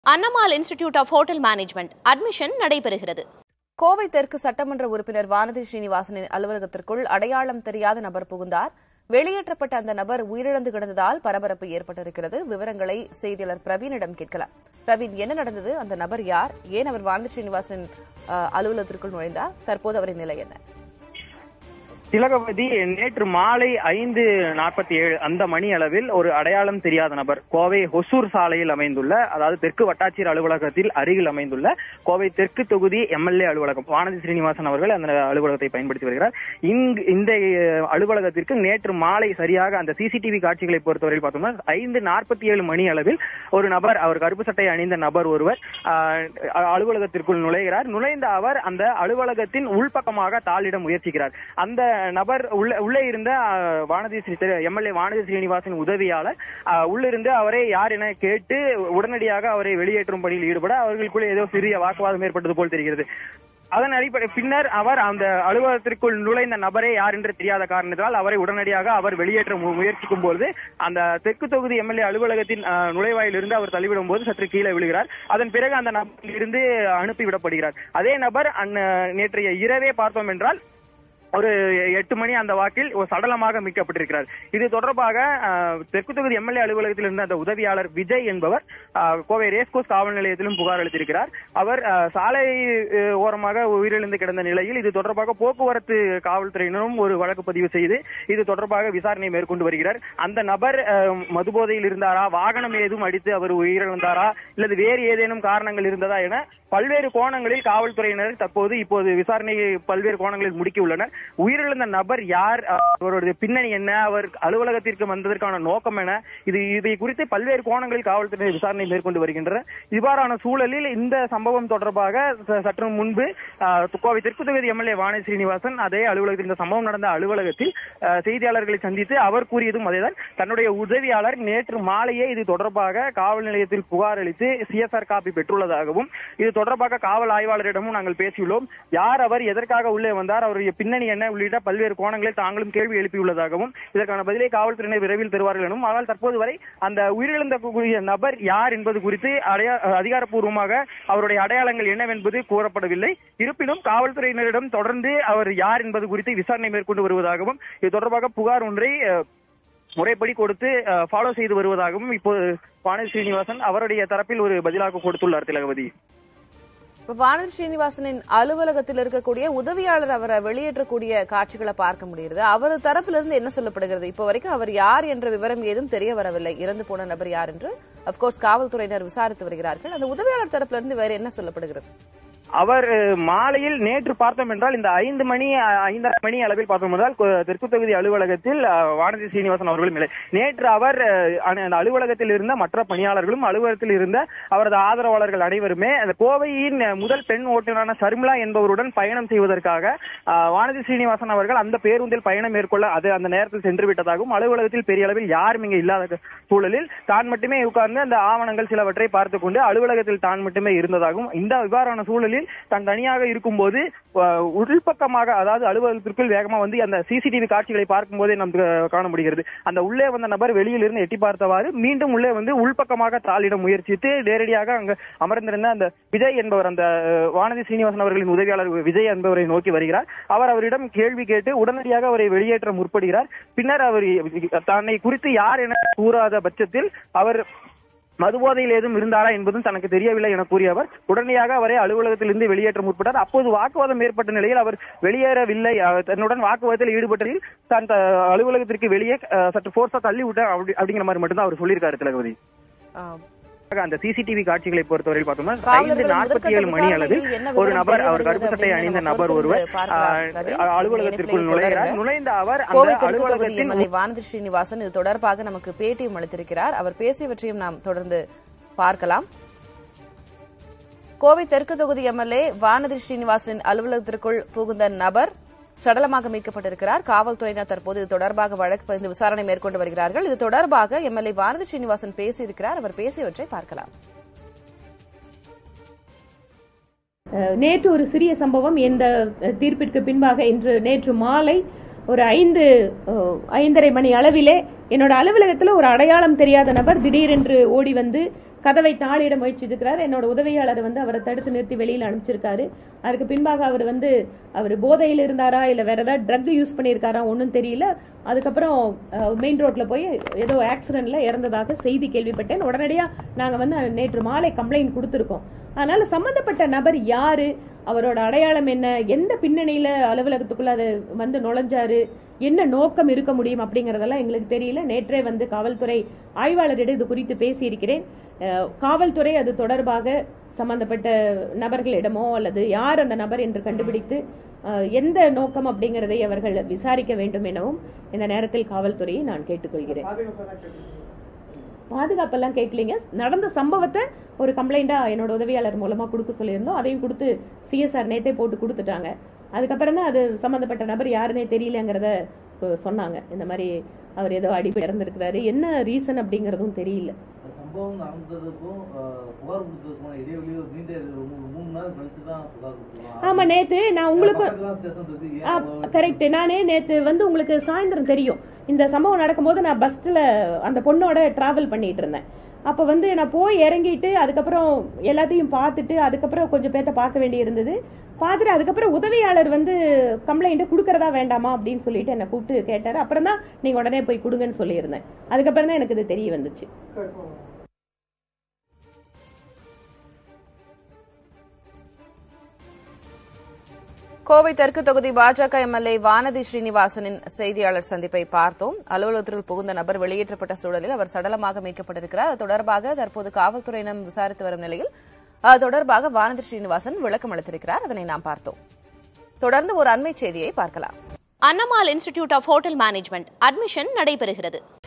அன்னமால் institute of hotel management admission நடைபெறுகிறது கோவை தெற்கு சட்டமன்ற உறுப்பினர் வானதி ஸ்ரீனிவாசனின் அலுவலகத்திற்குள் அடையாளம் தெரியாத நபர் புகுந்தார் வெளியேற்றப்பட்ட அந்த நபர் உயிரிழந்து கிடந்ததால் பரபரப்பு ஏற்பட்டிருக்கிறது விவரங்களை செய்தியாளர் பிரவீனிடம் கேட்கலாம் பிரவீன் என்ன நடந்தது அந்த நபர் யார் ஏன் அவர் வானதி ஸ்ரீனிவாசன் அஹ், அலுவலகத்திற்குள் நுழைந்தார் தற்போது அவரின் நிலை என்ன திலகவதி நேற்று மாலை ஐந்து நாற்பத்தி ஏழு அந்த மணி அளவில் ஒரு அடையாளம் தெரியாத நபர் கோவை ஹொசூர் சாலையில் அமைந்துள்ள அதாவது தெற்கு வட்டாட்சியர் அலுவலகத்தில் அருகில் அமைந்துள்ள கோவை தெற்கு தொகுதி எம்எல்ஏ அலுவலகம் வானதி ஸ்ரீனிவாசன் அவர்கள் அந்த அலுவலகத்தை பயன்படுத்தி வருகிறார் இங்கு இந்த அஹ், அலுவலகத்திற்கு நேற்று மாலை சரியாக அந்த சிசிடிவி காட்சிகளை பொறுத்தவரையில் பார்த்தோம்னா ஐந்து நாற்பத்தி ஏழு மணி அளவில் ஒரு நபர் அவர் கருப்பு சட்டை அணிந்த நபர் ஒருவர் ஆஹ், அலுவலகத்திற்குள் நுழைகிறார் நுழைந்த அவர் அந்த அலுவலகத்தின் உள்பக்கமாக தாளிட முயற்சிக்கிறார் அந்த நபர் உள்ள உள்ளே இருந்த ஆஹ், வானதி ஸ்ரீ எம்எல்ஏ வானதி ஸ்ரீனிவாசன் உதவியாளர் ஆஹ், உள்ளிருந்து அவரை யார் என கேட்டு உடனடியாக அவரை வெளியேற்றும் பணியில் ஈடுபட அவர்களுக்குள்ளே ஏதோ சிறிய வாக்குவாதம் ஏற்பட்டது போல் தெரிகிறது அதன் அடிப்படை பின்னர் அவர் அந்த அலுவலகத்திற்குள் நுழைந்த நபரே யார் என்று தெரியாத காரணத்தால் அவரை உடனடியாக அவர் வெளியேற்ற மு- முயற்சிக்கும் போது அந்த தெற்கு தொகுதி எம்எல்ஏ அலுவலகத்தின் அஹ், நுழைவாயிலிருந்து அவர் தள்ளிவிடும் போது சற்று கீழே விழுகிறார் அதன் பிறகு அந்த நபரில் இருந்து அனுப்பிவிடப்படுகிறார் அதே நபர் அன்ன- நேற்றைய இரவே பார்த்தோம் என்றால் ஒரு எட்டு மணி அந்த வாக்கில் ஒரு சடலமாக மீட்கப்பட்டிருக்கிறார் இது தொடர்பாக அஹ், தெற்கு தொகுதி எம்எல்ஏ அலுவலகத்தில் இருந்த அந்த உதவியாளர் விஜய் என்பவர் அஹ், கோவை ரேஸ்கோஸ் காவல் நிலையத்திலும் புகார் அளித்திருக்கிறார் அவர் அஹ், சாலை அஹ், ஓரமாக உயிரிழந்து கிடந்த நிலையில் இது தொடர்பாக போக்குவரத்து காவல்துறையினரும் ஒரு வழக்கு பதிவு செய்து இது தொடர்பாக விசாரணை மேற்கொண்டு வருகிறார் அந்த நபர் அஹ், மதுபோதையில் இருந்தாரா வாகனம் ஏதும் அடித்து அவர் உயிரிழந்தாரா அல்லது வேறு ஏதேனும் காரணங்கள் இருந்ததா என பல்வேறு கோணங்களில் காவல்துறையினர் தற்போது இப்போது விசாரணையை பல்வேறு கோணங்களில் முடுக்கியுள்ளனர் உயிரிழந்த நபர் யார் அவருடைய பின்னணி என்ன அவர் அலுவலகத்திற்கு வந்ததற்கான நோக்கம் என இது இதை குறித்து பல்வேறு கோணங்களில் காவல்துறையினர் விசாரணை மேற்கொண்டு வருகின்றனர் இவ்வாறான சூழலில் இந்த சம்பவம் தொடர்பாக ச- சற்று முன்பு ஆஹ், கோவை தெற்கு தொகுதி எம்எல்ஏ வாணி ஸ்ரீனிவாசன் அதே அலுவலகத்தில் இந்த சம்பவம் நடந்த அலுவலகத்தில் ஆஹ், செய்தியாளர்களை சந்தித்து அவர் கூறியதும் அதேதான் தன்னுடைய உதவியாளர் நேற்று மாலையே இது தொடர்பாக காவல் நிலையத்தில் புகார் அளித்து சிஎஸ்ஆர் காப்பி பெற்றுள்ளதாகவும் இது தொடர்பாக காவல் ஆய்வாளரிடமும் நாங்கள் பேசியுள்ளோம் யார் அவர் எதற்காக உள்ளே வந்தார் அவருடைய பின்னணி என்ன உள்ளிட்ட பல்வேறு கோணங்களில் தாங்களும் கேள்வி எழுப்பியுள்ளதாகவும் இதற்கான பதிலை காவல்துறையினர் விரைவில் தருவார்கள் எனவும் ஆனால் தற்போது வரை அந்த உயிரிழந்த கூடிய நபர் யார் என்பது குறித்து அடையா அதிகாரப்பூர்வமாக அவருடைய அடையாளங்கள் என்னவென்பது கூறப்படவில்லை இருப்பினும் காவல்துறையினரிடம் தொடர்ந்து அவர் யார் என்பது குறித்து விசாரணை மேற்கொண்டு வருவதாகவும் இது தொடர்பாக புகார் ஒன்றை அஹ், முறைப்படி கொடுத்து ஃபாலோ செய்து வருவதாகவும் இப்போது வானதி ஸ்ரீனிவாசன் அவருடைய தரப்பில் ஒரு பதிலாக கொடுத்துள்ளார் திலகவதி இப்ப வானதி ஸ்ரீனிவாசனின் அலுவலகத்தில் இருக்கக்கூடிய உதவியாளர் அவரை வெளியேற்றக்கூடிய காட்சிகளை பார்க்க முடியுது அவர் தரப்பிலிருந்து என்ன சொல்லப்படுகிறது இப்போ வரைக்கும் அவர் யார் என்ற விவரம் ஏதும் தெரிய வரவில்லை இறந்து போன நபர் யார் என்று அப்கோர்ஸ் காவல்துறையினர் விசாரித்து வருகிறார்கள் அந்த உதவியாளர் தரப்பிலிருந்து வேற என்ன சொல்லப்படுகிறது அவர் அஹ், மாலையில் நேற்று பார்த்தோம் என்றால் இந்த ஐந்து மணி அஹ், ஐந்தரை மணி அளவில் பார்த்தோம் என்றால் கொ- தெற்கு தொகுதி அலுவலகத்தில் அஹ், வானதி சீனிவாசன் அவர்களும் இல்லை நேற்று அவர் அஹ், அந்த அந்த அலுவலகத்தில் இருந்த மற்ற பணியாளர்களும் அலுவலகத்தில் இருந்த அவரது ஆதரவாளர்கள் அனைவருமே அந்த கோவையின் அஹ், முதல் பெண் ஓட்டுநரான சர்மிளா என்பவருடன் பயணம் செய்வதற்காக அஹ், வானதி சீனிவாசன் அவர்கள் அந்த பேருந்தில் பயணம் மேற்கொள்ள அது அந்த நேரத்தில் சென்று விட்டதாகவும் அலுவலகத்தில் பெரிய அளவில் யாரும் இங்கே இல்லாத சூழலில் தான் மட்டுமே உட்கார்ந்து அந்த ஆவணங்கள் சிலவற்றை பார்த்துக் கொண்டு அலுவலகத்தில் தான் மட்டுமே இருந்ததாகவும் இந்த இவ்வாறான சூழலில் தான் தனியாக இருக்கும்போது அஹ், உள்பக்கமாக அதாவது அலுவலகத்திற்குள் வேகமா வந்து அந்த சிசிடிவி காட்சிகளை பார்க்கும்போதே நமக்கு காண முடிகிறது அந்த உள்ளே வந்த நபர் வெளியில் இருந்து எட்டி பார்த்தவாறு மீண்டும் உள்ளே வந்து உள்பக்கமாக தாளிட முயற்சித்து நேரடியாக அங்க அமர்ந்திருந்த அந்த விஜய் என்பவர் அந்த அஹ், வானதி சீனிவாசன் அவர்களின் உதவியாளர் விஜய் என்பவரை நோக்கி வருகிறார் அவர் அவரிடம் கேள்வி கேட்டு உடனடியாக அவரை வெளியேற்ற முற்படுகிறார் பின்னர் அவர் தன்னை குறித்து யார் என கூறாத பட்சத்தில் அவர் மதுபோதையில் ஏதும் இருந்தாரா என்பதும் தனக்கு தெரியவில்லை என கூறிய அவர் உடனடியாக அவரை அலுவலகத்திலிருந்து வெளியேற்ற முற்பட்டார் அப்போது வாக்குவாதம் ஏற்பட்ட நிலையில் அவர் வெளியேறவில்லை அவர் தன்னுடன் வாக்குவாதத்தில் ஈடுபட்டதில் தான் த- அலுவலகத்திற்கு வெளியே அஹ், சற்று போர்ஸா தள்ளி விட்டார் அப்படி- அப்படிங்கிற மாதிரி மட்டும்தான் அவர் சொல்லியிருக்காரு திலகவதி ஆஹ், அந்த சிசிடிவி காட்சிகளை பொறுத்தவரையில் பார்த்தோம்னா காவலர்கள் ஐந்து நாற்பத்தி ஏழு முதற்கட்ட மணி அளவில் விசாரணையில் என்ன ஒரு விவரம் நபர் தெரிய அவர் வருகிறது கருப்பு சட்டை அப்படின்னு அணிந்த நம்ம நபர் ஒருவர் பொறுத்திருந்து பார்க்கலாம். ஆஹ், ரவி, அலுவலகத்திற்குள் இணைப்பிலே நுழைகிறார் தொடருங்க. நுழைந்த அவர் அந்த கோவை தெற்கு தொகுதி அலுவலகத்தின் எம்எல்ஏ வானதி ஸ்ரீனிவாசன் இது தொடர்பாக நமக்கு பேட்டியும் அளித்திருக்கிறார் அவர் பேசியவற்றையும் நாம் தொடர்ந்து பார்க்கலாம் கோவை தெற்கு தொகுதி எம்எல்ஏ வானதி ஸ்ரீனிவாசன் அலுவலகத்திற்குள் புகுந்த நபர் சடலமாக மீட்கப்பட்டிருக்கிறார் காவல்துறையினர் தற்போது இது தொடர்பாக வழக்கு பதிந்து விசாரணை மேற்கொண்டு வருகிறார்கள் இது தொடர்பாக எம்எல்ஏ வானதி ஸ்ரீனிவாசன் பேசியிருக்கிறார் அவர் பேசியவற்றை பார்க்கலாம் அஹ், நேற்று ஒரு சிறிய சம்பவம் இந்த அஹ், தீர்ப்பிற்கு பின்பாக இன்று நேற்று மாலை ஒரு ஐந்து அஹ், ஐந்தரை மணி அளவிலே என்னோட அலுவலகத்தில் ஒரு அடையாளம் தெரியாத நபர் திடீரென்று ஓடி வந்து கதவை தாளிட முயற்சித்திருக்கிறார் என்னோட உதவியாளர் வந்து அவரை தடுத்து நிறுத்தி வெளியில அனுப்பிச்சிருக்காரு அதுக்கு பின்பாக அவர் வந்து அவர் போதையில் இருந்தாரா இல்ல வேற ஏதாவது ட்ரக் யூஸ் பண்ணியிருக்காரா ஒன்றும் தெரியல அதுக்கப்புறம் மெயின் ரோட்ல போய் ஏதோ ஆக்சிடென்ட்ல இறந்ததாக செய்தி கேள்விப்பட்டேன் உடனடியா நாங்க வந்து நேற்று மாலை கம்ப்ளைண்ட் கொடுத்திருக்கோம் அதனால சம்பந்தப்பட்ட நபர் யாரு அவரோட அடையாளம் என்ன எந்த பின்னணியில அலுவலகத்துக்குள்ள அது வந்து நுழைஞ்சாரு என்ன நோக்கம் இருக்க முடியும் அப்படிங்கறதெல்லாம் எங்களுக்கு தெரியல நேற்றே வந்து காவல்துறை ஆய்வாளரிடம் இது குறித்து பேசியிருக்கிறேன் அஹ், காவல்துறை அது தொடர்பாக சம்பந்தப்பட்ட நபர்களிடமோ அல்லது யார் அந்த நபர் என்று கண்டுபிடித்து அஹ், எந்த நோக்கம் அப்படிங்கறதை அவர்கள் விசாரிக்க வேண்டும் எனவும் இந்த நேரத்தில் காவல்துறையை நான் கேட்டுக்கொள்கிறேன் பாதுகாப்பெல்லாம் கேட்கலீங்க நடந்த சம்பவத்தை ஒரு கம்ப்ளைண்டா என்னோட உதவியாளர் மூலமா கொடுக்க சொல்லியிருந்தோம் அதையும் கொடுத்து சிஎஸ்ஆர் நேத்தே போட்டு கொடுத்துட்டாங்க அதுக்கப்புறம் தான் அது சம்பந்தப்பட்ட நபர் யாருன்னே தெரியலங்கிறத சொ- சொன்னாங்க இந்த மாதிரி அவர் ஏதோ அடிப்படை இறந்திருக்கிறாரு என்ன ரீசன் அப்படிங்கறதும் தெரியல சம்பவம் நடந்ததுக்கும் அஹ், புகார் கொடுத்ததுக்கும் இடைவெளி ஒரு நீண்ட ஒரு மூணு மூணு நாள் கழிச்சு தான் புகார் கொடுத்துருக்கோம் ஆமா நேத்து நான் உங்களுக்கு ஸ்டேஷன் இருக்கு ஏன் அவ்வளவு கரெக்ட் நானே நேத்து வந்து உங்களுக்கு சாயந்தரம் தெரியும் இந்த சம்பவம் நடக்கும்போது நான் பஸ்ல அந்த பொண்ணோட டிராவல் பண்ணிட்டு இருந்தேன் அப்ப வந்து நான் போய் இறங்கிட்டு அதுக்கப்புறம் எல்லாத்தையும் பார்த்துட்டு அதுக்கப்புறம் கொஞ்சம் பேர்த்த பார்க்க வேண்டி இருந்தது பார்த்துட்டு அதுக்கப்புறம் உதவியாளர் வந்து கம்ப்ளைண்ட் கொடுக்கறதா வேண்டாமா அப்படின்னு சொல்லிட்டு என்னை கூப்பிட்டு கேட்டாரு அப்புறம் தான் நீங்க உடனே போய் கொடுங்கன்னு சொல்லியிருந்தேன் அதுக்கப்புறம் தான் எனக்கு இது தெரிய வந்துச்சு கோவை தெற்கு தொகுதி பாஜக எம்எல்ஏ வானதி ஸ்ரீனிவாசனின் செய்தியாளர் சந்திப்பை பார்த்தோம் அலுவலகத்திற்குள் புகுந்த நபர் வெளியேற்றப்பட்ட சூழலில் அவர் சடலமாக மீட்கப்பட்டிருக்கிறார் அது தொடர்பாக தற்போது காவல்துறையினர் விசாரித்து வரும் நிலையில் அது தொடர்பாக வானதி ஸ்ரீனிவாசன் விளக்கம் அளித்திருக்கிறார் அதனை நாம் பார்த்தோம் தொடர்ந்து ஒரு அண்மை செய்தியை பார்க்கலாம் Annamal institute of hotel management admission நடைபெறுகிறது